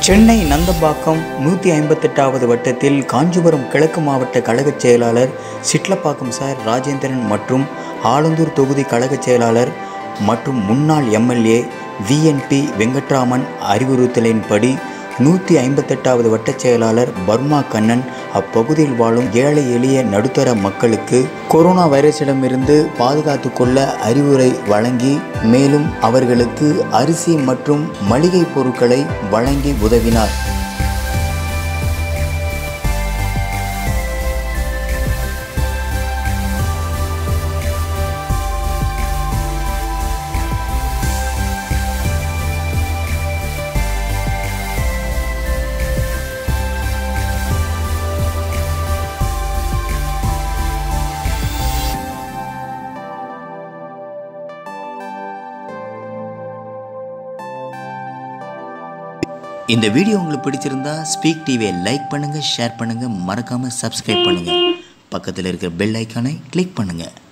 சென்னை நந்தம்பாக்கம் நூற்றி ஐம்பத்தெட்டாவது வட்டத்தில் காஞ்சிபுரம் கிழக்கு மாவட்ட கழகச் செயலாளர் சிட்லப்பாக்கம் சார் ராஜேந்திரன் மற்றும் ஆலந்தூர் தொகுதி கழகச் செயலாளர் மற்றும் முன்னாள் எம்எல்ஏ விஎன்பி வெங்கட்ராமன் அறிவுறுத்தலின்படி நூற்றி ஐம்பத்தெட்டாவது வட்டச் செயலாளர் பர்மா கண்ணன் அப்பகுதியில் வாழும் ஏழை எளிய நடுத்தர மக்களுக்கு கொரோனா வைரஸிடமிருந்து பாதுகாத்து கொள்ள அறிவுரை வழங்கி மேலும் அவர்களுக்கு அரிசி மற்றும் மளிகை பொருட்களை வழங்கி உதவினார் இந்த வீடியோ உங்களுக்கு பிடிச்சிருந்தா ஸ்பீக் டிவியை லைக் பண்ணுங்கள் ஷேர் பண்ணுங்கள் மறக்காமல் சப்ஸ்கிரைப் பண்ணுங்கள் பக்கத்தில் இருக்கிற பெல் ஐக்கானை கிளிக் பண்ணுங்கள்